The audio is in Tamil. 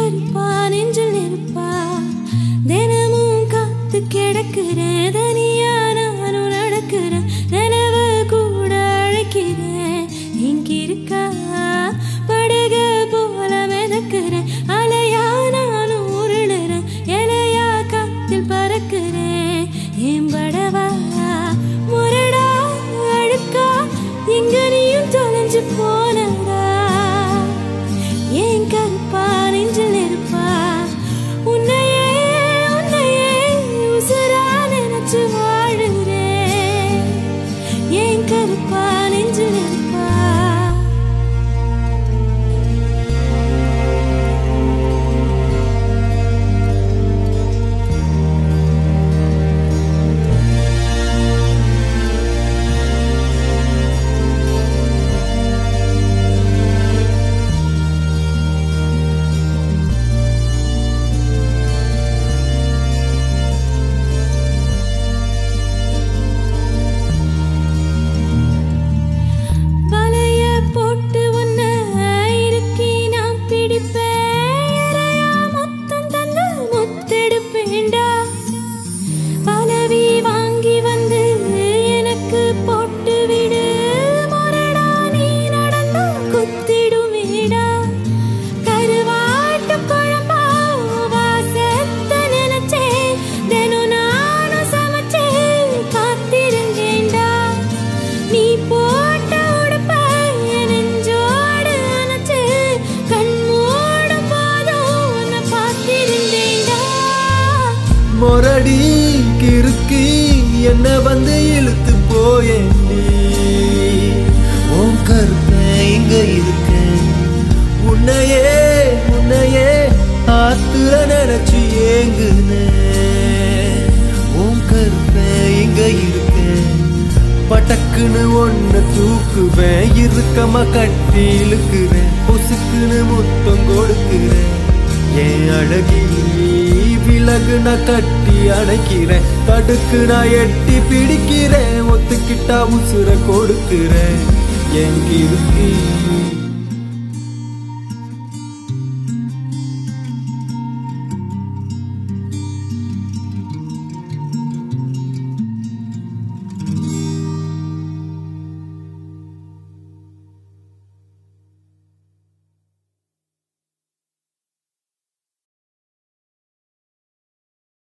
கருப்பா நெஞ்சில் நெருப்பா தினமும் காத்து கிடக்கிறேன் தனியா நானும் நடக்கிறேன் நினைவு கூட அழைக்கிறேன் இங்க இருக்கா படக போல மிதக்கிறேன் அலையா நானும் உருளுறேன் இலையா காத்தில் பறக்கிறேன் என் படவா முரடா அழுக்கா எங்க நீயும் தொலைஞ்சு போனடா ஏன் கருப்பா நெஞ்சில் இருப்பா உன்னையே உன்னையே உசுரா நினைச்சு வாழுறேன் ஏன் கருப்பா நெஞ்சில் இருப்பா வலைய போட்டு உன்ன இருக்கி நான் பிடிப்பேன் இறையா மொத்தம் தந்து முத்தெடுப்பேன்டா பலவி வாங்கி வந்து எனக்கு போட்டு விடு முரடா நீ நடந்தா குத்திடுமேடா கருவாட்டு குழம்பா வாசத்தை நினைச்சேன் தினம் நானும் சமைச்சேன் காத்திருந்தேன்டா நீ போட்ட உடுப்ப என் நெஞ்சோடு அணைச்சு கண் மூடும் போதும் உன்னை பார்த்திருந்தேன்டா மொரடி கிறுக்கி என்ன வந்து இழுத்து போயேண்டி உன் கருப்பேன் இங்க இருக்கேன் உன்னையே உன்னையே ஆத்துல நினைச்சு ஏங்குனேன் உன் கருப்பேன் இங்க இருக்கேன் பட்டக்குன்னு ஒன்னு தூக்குவேன் இறுக்கமா கட்டி இழுக்கிறேன் பொசுக்குன்னு முத்தம் கொடுக்கிறேன் என் அழகி விலகு நான் கட்டி அணைக்கிறேன் தடுக்கு நான் எட்டி பிடிக்கிறேன் ஒத்துக்கிட்டா உசுர கொடுக்கிறேன் என் கிறுக்கி